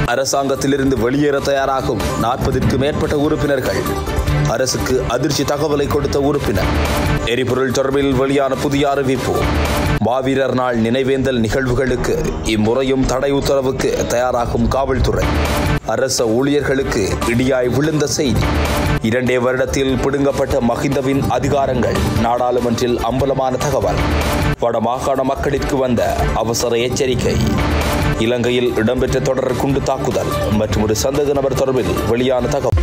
அரசாங்கத்திலிருந்து வெளியேற தயாராகும் நாற்பதிற்கு மேற்பட்ட உறுப்பினர்கள் அரசுக்கு அதிர்ச்சி தகவலை கொடுத்த உறுப்பினர் எரிபொருள் தொடர்பில் வெளியான புதிய அறிவிப்பு மாவீரர் நாள் நினைவேந்தல் நிகழ்வுகளுக்கு இம்முறையும் தடை உத்தரவுக்கு தயாராகும் காவல்துறை அரச ஊழியர்களுக்கு இடியாய் விழுந்த செய்தி இரண்டே வருடத்தில் பிடுங்கப்பட்ட மஹிந்தவின் அதிகாரங்கள் நாடாளுமன்றில் அம்பலமான தகவல் வடமாகாண மக்களிற்கு வந்த அவசர எச்சரிக்கை இலங்கையில் இடம்பெற்ற தொடர் குண்டு தாக்குதல் மற்றும் ஒரு சந்தேக நபர் தொடர்பில் வெளியான தகவல்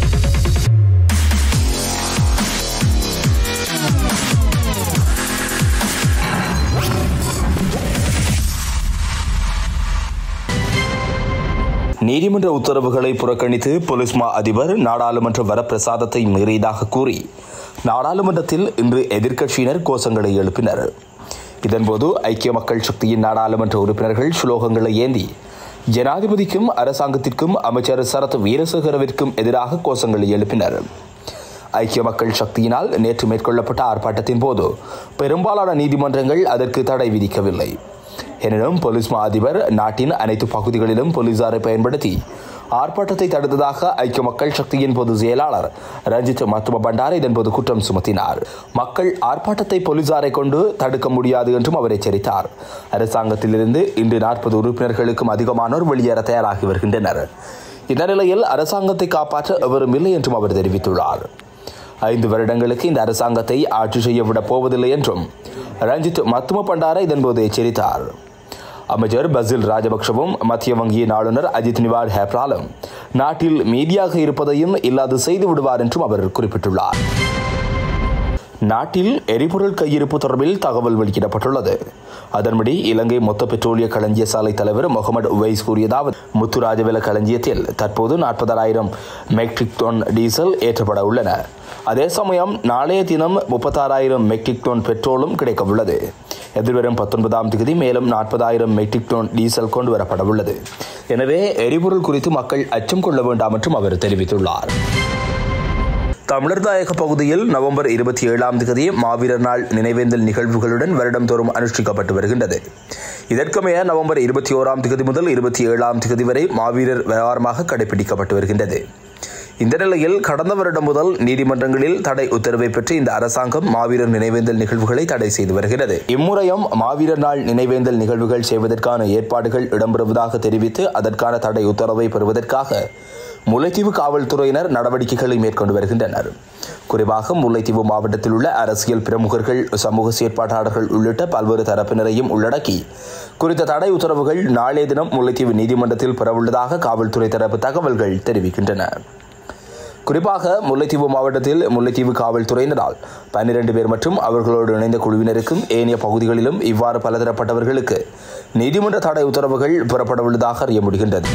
நீதிமன்ற உத்தரவுகளை புறக்கணித்து போலீஸ் மா அதிபர் நாடாளுமன்ற வரப்பிரசாதத்தை மீறியதாக கூறி நாடாளுமன்றத்தில் இன்று எதிர்க்கட்சியினர் கோஷங்களை எழுப்பினர் இதன்போது ஐக்கிய மக்கள் சக்தியின் நாடாளுமன்ற உறுப்பினர்கள் சுலோகங்களை ஏந்தி ஜனாதிபதிக்கும் அரசாங்கத்திற்கும் அமைச்சர் சரத் வீரசேகரவிற்கும் எதிராக கோஷங்களை எழுப்பினர் ஐக்கிய மக்கள் சக்தியினால் நேற்று மேற்கொள்ளப்பட்ட ஆர்ப்பாட்டத்தின் போது பெரும்பாலான நீதிமன்றங்கள் அதற்கு தடை விதிக்கவில்லை எனினும் போலீஸ் மா அதிபர் நாட்டின் அனைத்து பகுதிகளிலும் போலீசாரை பயன்படுத்தி ஆர்ப்பாட்டத்தை தடுத்ததாக ஐக்கிய மக்கள் சக்தியின் பொதுச் செயலாளர் ரஞ்சித் மத்தும பண்டார் இதன்போது குற்றம் சுமத்தினார் மக்கள் ஆர்ப்பாட்டத்தை போலீசாரை கொண்டு தடுக்க முடியாது என்றும் அவர் எச்சரித்தார் அரசாங்கத்திலிருந்து இன்று நாற்பது உறுப்பினர்களுக்கும் அதிகமானோர் வெளியேற தயாராகி வருகின்றனர் இந்த நிலையில் அரசாங்கத்தை காப்பாற்ற எவரும் இல்லை என்றும் அவர் தெரிவித்துள்ளார் ஐந்து வருடங்களுக்கு இந்த அரசாங்கத்தை ஆட்சி செய்ய விடப் போவதில்லை என்றும் ரஞ்சித் மத்தும பண்டார இதன்போது எச்சரித்தார் அமைச்சர் பசில் ராஜபக்சவும் மத்திய வங்கியின் ஆளுநர் அஜித் நிவார் ஹேப்ராலும் நாட்டில் மீதியாக இருப்பதையும் இல்லாது செய்து விடுவார் என்றும் அவர் குறிப்பிட்டுள்ளார் நாட்டில் எரிபொருள் கையிருப்பு தொடர்பில் தகவல் வெளியிடப்பட்டுள்ளது அதன்படி இலங்கை மொத்த பெட்ரோலிய களஞ்சிய சாலை தலைவர் முகமது உவைஸ் கூறியதாவது முத்துராஜவேல களஞ்சியத்தில் தற்போது நாற்பதாயிரம் மெட்ரிக் டன் டீசல் ஏற்றப்பட உள்ளன அதே சமயம் நாளைய தினம் முப்பத்தாறாயிரம் மெட்ரிக் டன் பெட்ரோலும் கிடைக்க உள்ளது எதிர்வரும் பத்தொன்பதாம் தேதி மேலும் நாற்பதாயிரம் மெட்ரிக் டன் டீசல் கொண்டு வரப்பட உள்ளது எனவே எரிபொருள் குறித்து மக்கள் அச்சம் கொள்ள வேண்டாம் என்றும் அவர் தெரிவித்துள்ளார் தமிழர் தாயக பகுதியில் நவம்பர் இருபத்தி ஏழாம் தேதி மாவீரர் நாள் நினைவேந்தல் நிகழ்வுகளுடன் வருடம்தோறும் அனுஷ்டிக்கப்பட்டு வருகின்றது இதற்கமைய நவம்பர் இருபத்தி ஓராம் தேதி முதல் இருபத்தி ஏழாம் தேதி வரை மாவீரர் விவகாரமாக கடைபிடிக்கப்பட்டு வருகின்றது இந்த நிலையில் கடந்த வருடம் முதல் நீதிமன்றங்களில் தடை உத்தரவை பெற்று இந்த அரசாங்கம் மாவீரர் நினைவேந்தல் நிகழ்வுகளை தடை செய்து வருகிறது இம்முறையும் மாவீரர் நாள் நினைவேந்தல் நிகழ்வுகள் செய்வதற்கான ஏற்பாடுகள் இடம்பெறுவதாக தெரிவித்து அதற்கான தடை உத்தரவை பெறுவதற்காக முல்லைத்தீவு காவல்துறையினர் நடவடிக்கைகளை மேற்கொண்டு வருகின்றனர் குறிப்பாக முல்லைத்தீவு மாவட்டத்தில் உள்ள அரசியல் பிரமுகர்கள் சமூக செயற்பாட்டாளர்கள் உள்ளிட்ட பல்வேறு தரப்பினரையும் உள்ளடக்கி குறித்த தடை உத்தரவுகள் நாளைய தினம் முல்லைத்தீவு நீதிமன்றத்தில் பெறவுள்ளதாக காவல்துறை தரப்பு தகவல்கள் தெரிவிக்கின்றன குறிப்பாக முல்லைத்தீவு மாவட்டத்தில் முல்லைத்தீவு காவல்துறையினரால் பன்னிரண்டு பேர் மற்றும் அவர்களோடு இணைந்த குழுவினருக்கும் ஏனைய பகுதிகளிலும் இவ்வாறு பலதரப்பட்டவர்களுக்கு நீதிமன்ற தடை உத்தரவுகள் பெறப்படவுள்ளதாக அறிய முடிகின்றது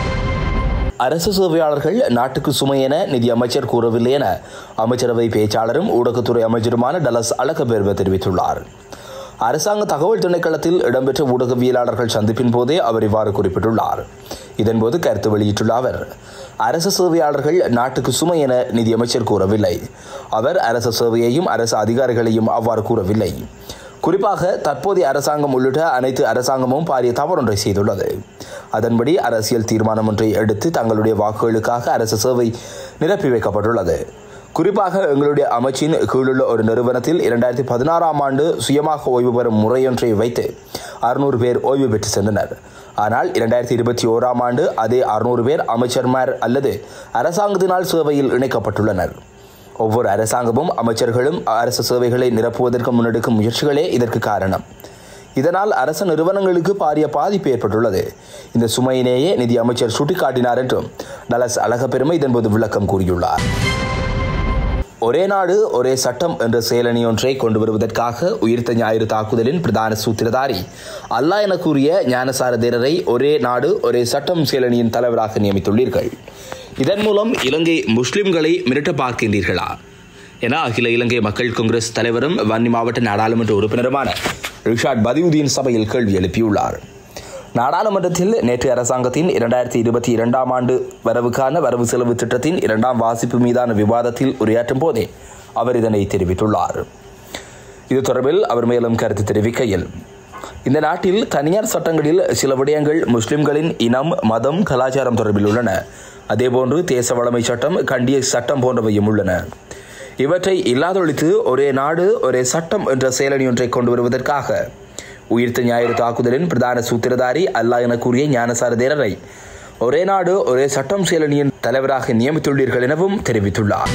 அரசு சேவையாளர்கள் நாட்டுக்கு சுமை என நிதி அமைச்சர் கூறவில்லை என அமைச்சரவை பேச்சாளரும் ஊடகத்துறை அமைச்சருமான டலஸ் அழகபேர்வ தெரிவித்துள்ளார் அரசாங்க தகவல் திணைக்களத்தில் இடம்பெற்ற ஊடகவியலாளர்கள் சந்திப்பின் போதே அவர் இவ்வாறு குறிப்பிட்டுள்ளார் இதன்போது கருத்து வெளியிட்டுள்ள அவர் அரசு சேவையாளர்கள் நாட்டுக்கு சுமை என நிதியமைச்சர் கூறவில்லை அவர் அரசு சேவையையும் அரசு அதிகாரிகளையும் அவ்வாறு கூறவில்லை குறிப்பாக தற்போதைய அரசாங்கம் உள்ளிட்ட அனைத்து அரசாங்கமும் பாரிய தவறொன்றை செய்துள்ளது அதன்படி அரசியல் தீர்மானம் ஒன்றை எடுத்து தங்களுடைய வாக்குகளுக்காக அரசு சேவை நிரப்பி வைக்கப்பட்டுள்ளது குறிப்பாக எங்களுடைய அமைச்சின் கீழுள்ள ஒரு நிறுவனத்தில் இரண்டாயிரத்தி பதினாறாம் ஆண்டு சுயமாக ஓய்வு பெறும் முறையொன்றை வைத்து அறுநூறு பேர் ஓய்வு பெற்று சென்றனர் ஆனால் இரண்டாயிரத்தி இருபத்தி ஓராம் ஆண்டு அதே அறுநூறு பேர் அமைச்சர்மார் அல்லது அரசாங்கத்தினால் சேவையில் இணைக்கப்பட்டுள்ளனர் ஒவ்வொரு அரசாங்கமும் அமைச்சர்களும் அரசு சேவைகளை நிரப்புவதற்கு முன்னெடுக்கும் முயற்சிகளே இதற்கு காரணம் இதனால் அரசு நிறுவனங்களுக்கு பாரிய பாதிப்பு ஏற்பட்டுள்ளது இந்த சுமையினையே நிதி அமைச்சர் சுட்டிக்காட்டினார் என்றும் டலஸ் அழகப்பெருமை இதன்போது விளக்கம் கூறியுள்ளார் ஒரே நாடு ஒரே சட்டம் என்ற செயலணி ஒன்றை கொண்டு வருவதற்காக உயிர்த்த ஞாயிறு தாக்குதலின் பிரதான சூத்திரதாரி அல்லாஹ் என கூறிய ஞானசார தேரரை ஒரே நாடு ஒரே சட்டம் செயலணியின் தலைவராக நியமித்துள்ளீர்கள் இதன் மூலம் இலங்கை முஸ்லிம்களை மிரட்ட பார்க்கின்றீர்களா என அகில இலங்கை மக்கள் காங்கிரஸ் தலைவரும் வன்னி மாவட்ட நாடாளுமன்ற உறுப்பினருமான ரிஷாட் பதியுதீன் சபையில் கேள்வி எழுப்பியுள்ளார் நாடாளுமன்றத்தில் நேற்று அரசாங்கத்தின் இரண்டாயிரத்தி இருபத்தி இரண்டாம் ஆண்டு வரவுக்கான வரவு செலவு திட்டத்தின் இரண்டாம் வாசிப்பு மீதான விவாதத்தில் உரையாற்றும் போதே அவர் இதனை தெரிவித்துள்ளார் இது தொடர்பில் அவர் மேலும் கருத்து தெரிவிக்கையில் இந்த நாட்டில் தனியார் சட்டங்களில் சில விடயங்கள் முஸ்லிம்களின் இனம் மதம் கலாச்சாரம் தொடர்பில் உள்ளன அதேபோன்று தேச வளமை சட்டம் கண்டிய சட்டம் போன்றவையும் உள்ளன இவற்றை இல்லாதொழித்து ஒரே நாடு ஒரே சட்டம் என்ற செயலணி ஒன்றை கொண்டு வருவதற்காக உயிர்த்த ஞாயிறு தாக்குதலின் பிரதான சூத்திரதாரி அல்லாஹ் என கூறிய ஞானசார தேரரை ஒரே நாடு ஒரே சட்டம் செயலணியின் தலைவராக நியமித்துள்ளீர்கள் எனவும் தெரிவித்துள்ளார்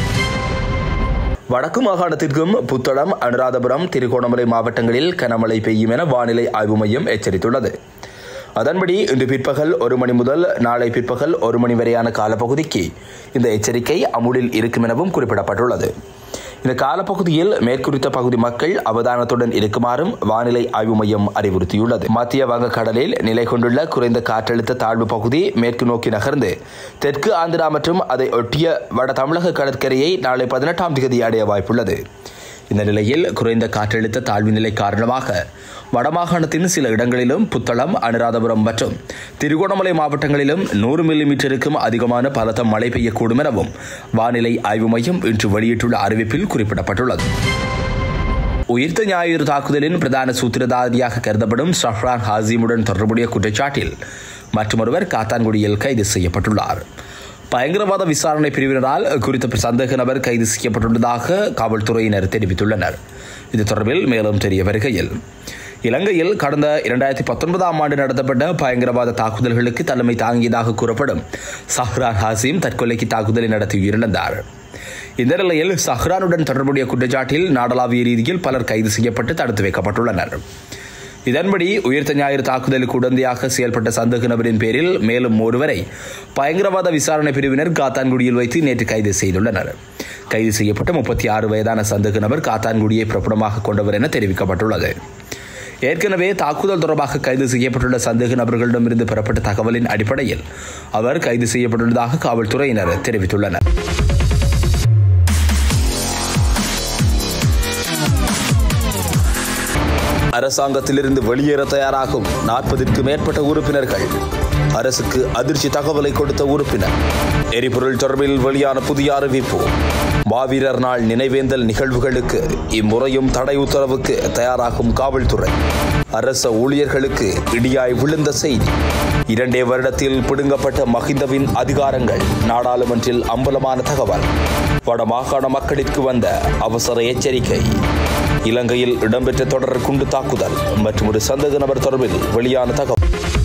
வடக்கு மாகாணத்திற்கும் புத்தளம் அனுராதபுரம் திருகோணமலை மாவட்டங்களில் கனமழை பெய்யும் என வானிலை ஆய்வு மையம் எச்சரித்துள்ளது அதன்படி இன்று பிற்பகல் ஒரு மணி முதல் நாளை பிற்பகல் ஒரு மணி வரையான காலப்பகுதிக்கு இந்த எச்சரிக்கை அமுலில் இருக்கும் எனவும் குறிப்பிடப்பட்டுள்ளது இந்த காலப்பகுதியில் மேற்குறித்த பகுதி மக்கள் அவதானத்துடன் இருக்குமாறும் வானிலை ஆய்வு மையம் அறிவுறுத்தியுள்ளது மத்திய வங்கக்கடலில் நிலை கொண்டுள்ள குறைந்த காற்றழுத்த தாழ்வு பகுதி மேற்கு நோக்கி நகர்ந்து தெற்கு ஆந்திரா மற்றும் அதை ஒட்டிய வட தமிழக கடற்கரையை நாளை பதினெட்டாம் தேதி அடைய வாய்ப்புள்ளது இந்த நிலையில் குறைந்த காற்றழுத்த தாழ்வு நிலை காரணமாக வடமாகாணத்தின் சில இடங்களிலும் புத்தளம் அனுராதபுரம் மற்றும் திருகோணமலை மாவட்டங்களிலும் நூறு மில்லிமீட்டருக்கும் அதிகமான பலத்த மழை பெய்யக்கூடும் எனவும் வானிலை ஆய்வு மையம் இன்று வெளியிட்டுள்ள அறிவிப்பில் குறிப்பிடப்பட்டுள்ளது உயிர்த்த ஞாயிறு தாக்குதலின் பிரதான சூத்திரதாரியாக கருதப்படும் சஹ்ரான் ஹாசிமுடன் தொடர்புடைய குற்றச்சாட்டில் மற்றொருவர் காத்தான்குடியில் கைது செய்யப்பட்டுள்ளார் பயங்கரவாத விசாரணை பிரிவினரால் குறித்த சந்தேக நபர் கைது செய்யப்பட்டுள்ளதாக காவல்துறையினர் தெரிவித்துள்ளனர் இது தொடர்பில் மேலும் தெரிய வருகையில் இலங்கையில் கடந்த இரண்டாயிரத்தி பத்தொன்பதாம் ஆண்டு நடத்தப்பட்ட பயங்கரவாத தாக்குதல்களுக்கு தலைமை தாங்கியதாக கூறப்படும் சஹ்ரான் ஹாசிம் தற்கொலைக்கு தாக்குதலை நடத்தி உயிரிழந்தார் இந்த நிலையில் சஹ்ரானுடன் தொடர்புடைய குற்றச்சாட்டில் நாடளாவிய ரீதியில் பலர் கைது செய்யப்பட்டு தடுத்து வைக்கப்பட்டுள்ளனர் இதன்படி உயிர்த்த ஞாயிறு தாக்குதலுக்கு உடந்தையாக செயல்பட்ட சந்தேக நபரின் பேரில் மேலும் ஒருவரை பயங்கரவாத விசாரணை பிரிவினர் காத்தான்குடியில் வைத்து நேற்று கைது செய்துள்ளனர் கைது செய்யப்பட்ட முப்பத்தி ஆறு வயதான சந்தேக நபர் காத்தான்குடியை பிறப்பிடமாக கொண்டவர் என தெரிவிக்கப்பட்டுள்ளது ஏற்கனவே தாக்குதல் தொடர்பாக கைது செய்யப்பட்டுள்ள சந்தேக நபர்களிடமிருந்து பெறப்பட்ட தகவலின் அடிப்படையில் அவர் கைது செய்யப்பட்டுள்ளதாக காவல்துறையினர் தெரிவித்துள்ளனர் அரசாங்கத்திலிருந்து வெளியேற தயாராகும் நாற்பதுக்கு மேற்பட்ட உறுப்பினர்கள் அரசுக்கு அதிர்ச்சி தகவலை கொடுத்த உறுப்பினர் எரிபொருள் தொடர்பில் வெளியான புதிய அறிவிப்பு மாவீரர் நாள் நினைவேந்தல் நிகழ்வுகளுக்கு இம்முறையும் தடை உத்தரவுக்கு தயாராகும் காவல்துறை அரச ஊழியர்களுக்கு இடியாய் விழுந்த செய்தி இரண்டே வருடத்தில் பிடுங்கப்பட்ட மஹிந்தவின் அதிகாரங்கள் நாடாளுமன்றில் அம்பலமான தகவல் வடமாகாண மக்களிற்கு வந்த அவசர எச்சரிக்கை இலங்கையில் இடம்பெற்ற தொடர் குண்டு தாக்குதல் மற்றும் ஒரு சந்தேக நபர் தொடர்பில் வெளியான தகவல்